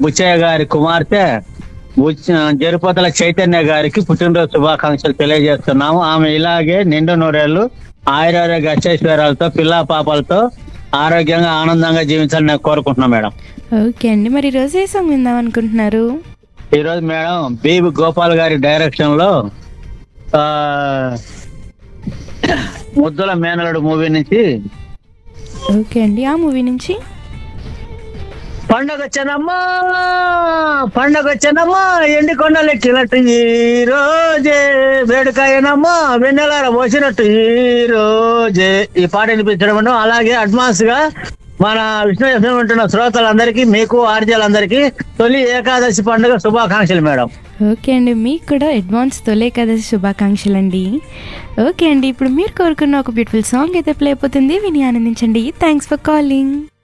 బుచ్చయ్య గారి కుమార్తె బుచ్చ- జరుపతల చైతన్య గారికి పుట్టినరోజు శుభాకాంక్షలు తెలియజేస్తున్నాము ఆమె ఇలాగే నిండు నూరేళ్లు ఆయురారోగ్య అక్షైశ్వర్యాలతో పిల్లా పాపలతో ఆరోగ్యంగా ఆనందంగా జీవించాలని నేను కోరుకుంటున్నాను మేడం ఓకే అండి మరి ఈరోజు ఏ సాంగ్ విందాం అనుకుంటున్నారు ఈ రోజు మేడం బీబి గోపాల్ గారి డైరెక్షన్ లో ఆ, ముద్దుల మేనలుడు మూవీ నుంచి ఓకే అండి ఆ మూవీ నుంచి పండగ వచ్చానమ్మా పండగ వచ్చానమ్మా ఎండి కొండలెక్కినట్టు ఈ రోజే వేడుకాయనమ్మా వెన్నెలార పోసినట్టు ఈ రోజే ఈ పాట వినిపించడం అను. అలాగే అడ్వాన్స్ గా మన విష్ణు ఎఫ్ఎం ఉంటున్న శ్రోతలందరికీ మీకు ఆర్జీలందరికీ తొలి ఏకాదశి పండుగ శుభాకాంక్షలు మేడం ఓకే అండి మీకు కూడా అడ్వాన్స్ తొలే కదా శుభాకాంక్షలు అండి ఓకే అండి ఇప్పుడు మీరు కోరుకున్న ఒక బ్యూటిఫుల్ సాంగ్ అయితే ప్లే అయిపోతుంది విని ఆనందించండి థ్యాంక్స్ ఫర్ కాలింగ్